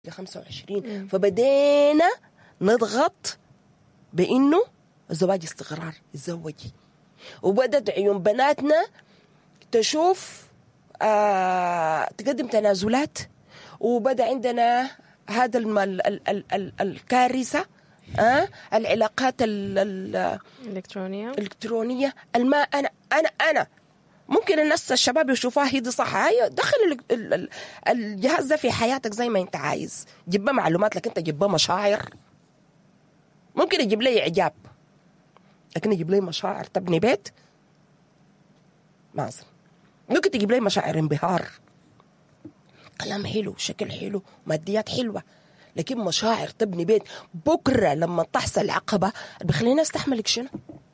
ل 25 فبدينا نضغط بانه الزواج استقرار تزوجي وبدت عيون بناتنا تشوف آه تقدم تنازلات وبدا عندنا هذا الم- ال- ال- ال- ال- الكارثه آه العلاقات ال- ال- الكترونيه الالكترونيه الما انا انا انا ممكن الناس الشباب يشوفوها هي دي صح هاي دخل ال- ال- ال- الجهاز ده في حياتك زي ما انت عايز جيب بها معلومات لكن انت جيب بها مشاعر ممكن يجيب لي اعجاب لكن يجيب لي مشاعر تبني بيت ما أظن. ممكن تجيب لي مشاعر انبهار كلام حلو شكل حلو ماديات حلوه لكن مشاعر تبني بيت بكره لما تحصل عقبه بخلينا استحملك شنو؟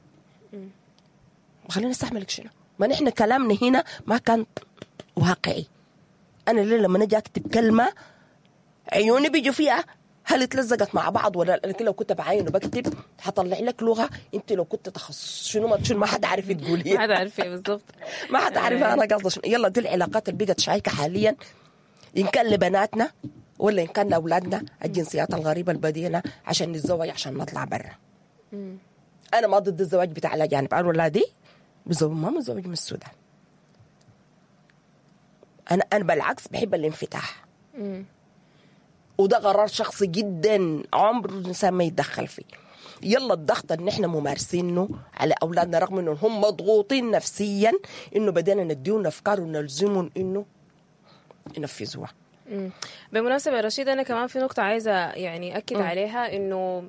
بخلينا استحملك شنو؟ ما نحن كلامنا هنا ما كان واقعي انا ليه لما نجي اكتب كلمه عيوني بيجوا فيها هل اتلزقت مع بعض ولا لا؟ لكن لو كنت بعين وبكتب حطلع لك لغه انت لو كنت تخصص شنو ما شنو ما حد عارف ما تقولي حد عارف إيه بالضبط ما حد عارف انا قصدي شنو يلا دي العلاقات اللي بقت شايكه حاليا ان كان لبناتنا ولا ان كان لاولادنا الجنسيات الغريبه اللي بدينا عشان نتزوج عشان نطلع برا انا ما ضد الزواج بتاع الاجانب انا ولادي بزوج ما متزوج من السودان انا انا بالعكس بحب الانفتاح وده قرار شخصي جدا عمر الانسان ما يتدخل فيه يلا الضغط اللي احنا ممارسينه على اولادنا رغم انهم هم مضغوطين نفسيا انه بدينا نديهم افكار ونلزمهم انه ينفذوها مم. بالمناسبة رشيد أنا كمان في نقطة عايزة يعني أكد عليها إنه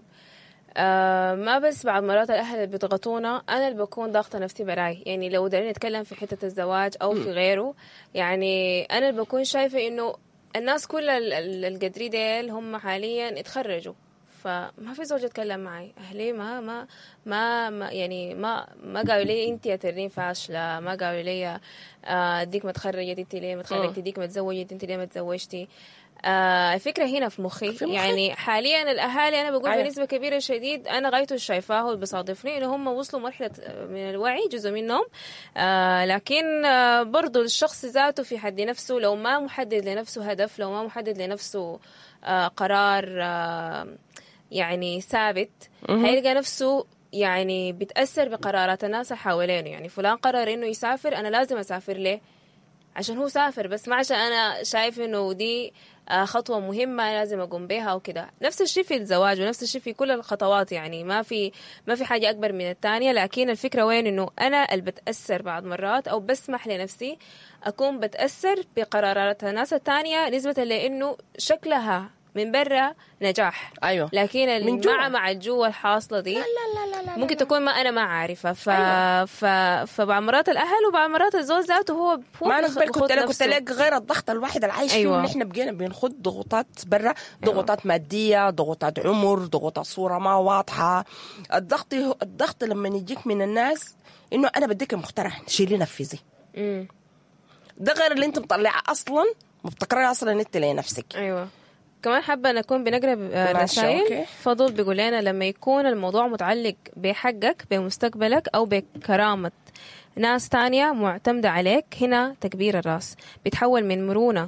آه ما بس بعض مرات الأهل اللي بيضغطونا أنا اللي بكون ضاغطة نفسي براي يعني لو دارين نتكلم في حتة الزواج أو في غيره يعني أنا اللي بكون شايفة إنه الناس كل ال- ال- القدري ديل هم حاليا اتخرجوا فما في زوج يتكلم معي اهلي ما ما ما, ما يعني ما ما قالوا لي انت يا ترين فاشله ما قالوا لي آه، ديك ما تخرجت انت ليه ما تخرجتي ديك ما تزوجت انت ليه ما تزوجتي آه الفكره هنا في مخي, في مخي. يعني حاليا الاهالي انا بقول أيوة. بنسبه كبيره شديد انا غايته شايفاه وبصادفني انه هم وصلوا مرحله من الوعي جزء منهم آه لكن آه برضو الشخص ذاته في حد نفسه لو ما محدد لنفسه هدف لو ما محدد لنفسه آه قرار آه يعني ثابت هيلقى نفسه يعني بتأثر بقرارات الناس اللي حوالينه يعني فلان قرر انه يسافر انا لازم اسافر ليه عشان هو سافر بس ما عشان انا شايف انه دي آه، خطوة مهمة لازم اقوم بها وكده نفس الشيء في الزواج ونفس الشيء في كل الخطوات يعني ما في ما في حاجة اكبر من الثانية لكن الفكرة وين انه انا اللي بتأثر بعض مرات او بسمح لنفسي اكون بتأثر بقرارات الناس الثانية نسبة لانه شكلها من برا نجاح ايوه لكن من جوا. مع مع الجوا الحاصلة دي لا لا لا لا ممكن تكون ما انا ما عارفه ف... أيوة. ف... فبعض مرات الاهل وبعض مرات الزوج ذاته هو هو ما انا بيخ- قبل كنت بيخوض لك كنت نفسه. لك غير الضغط الواحد اللي عايش أيوة. فيه نحن بقينا بنخض ضغوطات برا ضغوطات ماديه ضغوطات عمر ضغوطات صوره ما واضحه الضغط الضغط لما يجيك من الناس انه انا بديك مقترح شيلي نفذي مم. ده غير اللي انت مطلعه اصلا مبتكره اصلا انت لنفسك ايوه كمان حابه نكون بنقرا آه، ماشي، رسائل أوكي. فضل بيقول لنا لما يكون الموضوع متعلق بحقك بمستقبلك او بكرامه ناس تانية معتمدة عليك هنا تكبير الراس بيتحول من مرونة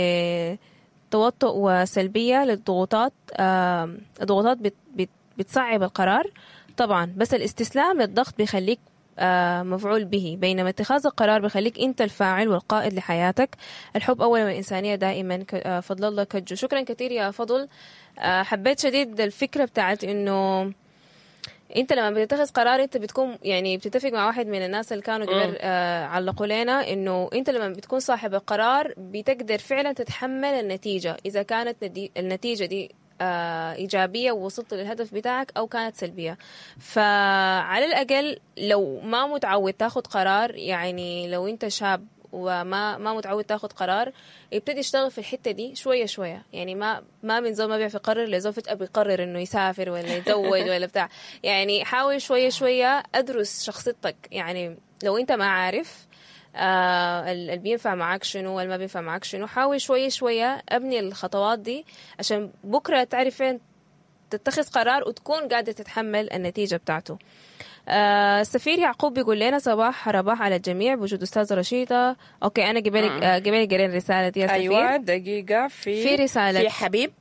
لتوطؤ وسلبية للضغوطات آم، الضغوطات بت بت بتصعب القرار طبعا بس الاستسلام للضغط بيخليك آه، مفعول به بينما اتخاذ القرار بيخليك انت الفاعل والقائد لحياتك الحب اولا والانسانيه دائما ك- آه، فضل الله كجو شكرا كثير يا فضل آه، حبيت شديد الفكره بتاعت انه انت لما بتتخذ قرار انت بتكون يعني بتتفق مع واحد من الناس اللي كانوا قبل آه علقوا لنا انه انت لما بتكون صاحب القرار بتقدر فعلا تتحمل النتيجه اذا كانت ندي النتيجه دي آه ايجابيه ووصلت للهدف بتاعك او كانت سلبيه فعلى الاقل لو ما متعود تاخذ قرار يعني لو انت شاب وما ما متعود تاخذ قرار يبتدي يشتغل في الحته دي شويه شويه يعني ما ما من زول ما بيعرف يقرر لزول فجاه بيقرر انه يسافر ولا يتزوج ولا بتاع يعني حاول شويه شويه ادرس شخصيتك يعني لو انت ما عارف آه اللي بينفع معاك شنو واللي ما بينفع معاك شنو حاول شويه شويه ابني الخطوات دي عشان بكره تعرف فين تتخذ قرار وتكون قادر تتحمل النتيجه بتاعته آه سفير يعقوب بيقول لنا صباح رباح على الجميع بوجود استاذه رشيده اوكي انا قبل آه قبل قرينا الرساله دي يا سفير ايوه دقيقه في في رسالة. في حبيب